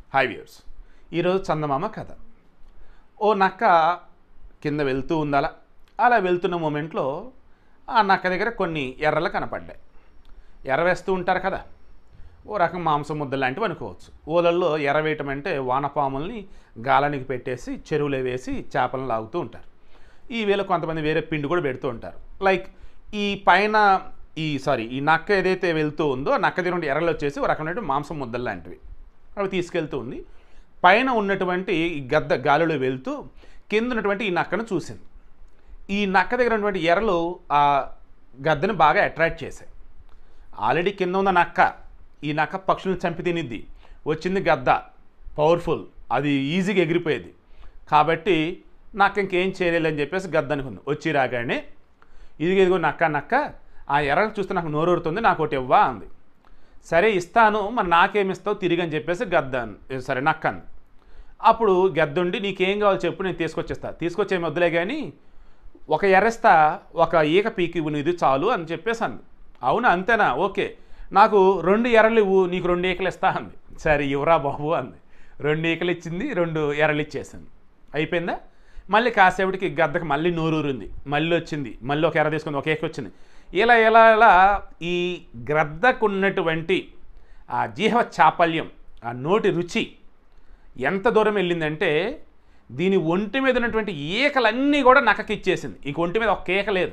hi viewers ఈరోజు చందమామ కథ ఓ నక్క కింద వెళ్తూ ఉందలా అలా వెళ్తున్న మూమెంట్లో ఆ నక్క దగ్గర కొన్ని ఎర్రలు కనపడ్డాయి ఎర్ర వేస్తూ ఉంటారు కదా ఓ రకం మాంసం ముద్ద లాంటివి అనుకోవచ్చు ఊళ్ళల్లో ఎర్ర వేయటం అంటే వానపాముల్ని గాలానికి పెట్టేసి చెరువులో వేసి చేపలను లాగుతూ ఉంటారు ఈ వేళ కొంతమంది వేరే పిండి కూడా పెడుతూ ఉంటారు లైక్ ఈ పైన ఈ సారీ ఈ నక్క ఏదైతే వెళ్తూ ఉందో ఆ నక్క దగ్గర నుండి ఎర్రలు వచ్చేసి ఒక రకమైన మాంసం ముద్దలు లాంటివి అవి తీసుకెళ్తూ ఉంది పైన ఉన్నటువంటి ఈ గద్ద గాలిలో వెళ్తూ కింద ఉన్నటువంటి ఈ నక్కను చూసింది ఈ నక్క దగ్గర ఉన్నటువంటి ఎర్రలు ఆ గద్దను బాగా అట్రాక్ట్ చేశాయి ఆల్రెడీ కింద ఉన్న నక్క ఈ నక్క పక్షులను చంపి తినిద్ది వచ్చింది గద్ద పవర్ఫుల్ అది ఈజీగా ఎగిరిపోయేది కాబట్టి నాకు ఇంకేం చేయలేదని చెప్పేసి గద్ద అనుకుంది వచ్చి రాగానే ఇదిగో ఇదిగో నక్క నక్క ఆ ఎర్రలు చూస్తే నాకు నోరూరుతుంది నాకు ఒకటి ఇవ్వా అంది సరే ఇస్తాను మరి నాకేమిస్తావు తిరిగి అని చెప్పేసి గద్ద అన్- సరే నక్కను అప్పుడు గద్దుండి నీకేం కావాలో చెప్పు నేను తీసుకొచ్చేస్తా తీసుకొచ్చే వద్దులే కానీ ఒక ఎర్రస్తా ఒక ఈక పీకి ఇవ్వు నీది చాలు అని చెప్పేసి అంది అవునా అంతేనా ఓకే నాకు రెండు ఎర్రలు ఇవ్వు నీకు రెండు ఈకలు ఇస్తా అంది సరే ఇవ్వరా బాబు అంది రెండు ఈకలు ఇచ్చింది రెండు ఎర్రలు ఇచ్చేసింది అయిపోయిందా మళ్ళీ కాసేపటికి గద్దకు మళ్ళీ నోరూరింది మళ్ళీ వచ్చింది మళ్ళీ ఒక ఎర్ర తీసుకుంది ఒక ఏక వచ్చింది ఇలా ఇలా ఇలా ఈ గ్రద్దకు ఉన్నటువంటి ఆ జీవ చాపల్యం ఆ నోటి రుచి ఎంత దూరం వెళ్ళిందంటే దీని ఒంటి మీద ఉన్నటువంటి ఈకలన్నీ కూడా నక్కకి ఇచ్చేసింది ఇంక ఒంటి మీద ఒక కేక లేదు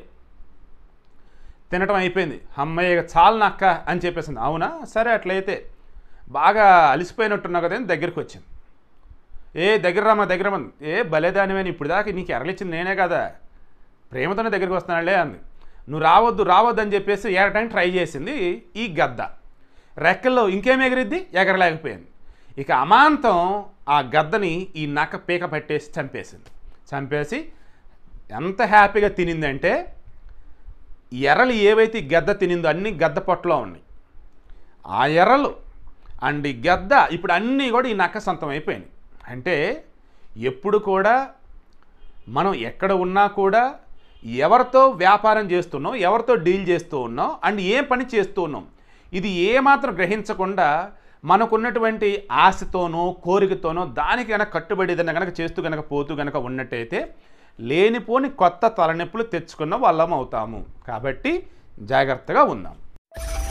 తినటం అయిపోయింది అమ్మయ్య చాలు నక్క అని చెప్పేసింది అవునా సరే అట్లయితే బాగా అలిసిపోయినట్టున్నావు కదా అని దగ్గరికి వచ్చింది ఏ దగ్గర రామా దగ్గర రమ్మంది ఏ భలేదానివని ఇప్పుడు దాకా నీకు ఎరలిచ్చింది నేనే కదా ప్రేమతోనే దగ్గరికి వస్తున్నాడులే అంది నువ్వు రావద్దు రావద్దు అని చెప్పేసి ఏరటానికి ట్రై చేసింది ఈ గద్ద రెక్కల్లో ఇంకేం ఎగిరిద్ది ఎగరలేకపోయింది ఇక అమాంతం ఆ గద్దని ఈ నక్క పీక పట్టేసి చంపేసింది చంపేసి ఎంత హ్యాపీగా తినిందంటే ఎర్రలు ఏవైతే ఈ గద్ద తినిందో అన్నీ గద్ద పొట్టలో ఉన్నాయి ఆ ఎర్రలు అండ్ ఈ గద్ద ఇప్పుడు అన్నీ కూడా ఈ నక్క సొంతం అయిపోయినాయి అంటే ఎప్పుడు కూడా మనం ఎక్కడ ఉన్నా కూడా ఎవరితో వ్యాపారం చేస్తున్నాం ఎవరితో డీల్ చేస్తూ ఉన్నాం అండ్ ఏ పని చేస్తూ ఉన్నాం ఇది ఏమాత్రం గ్రహించకుండా మనకున్నటువంటి ఆశతోనో కోరికతోనో దానికి కనుక కట్టుబడి ఏదైనా కనుక చేస్తూ కనుక పోతూ కనుక ఉన్నట్టయితే లేనిపోని కొత్త తలనొప్పులు తెచ్చుకున్న వాళ్ళం అవుతాము కాబట్టి జాగ్రత్తగా ఉందాం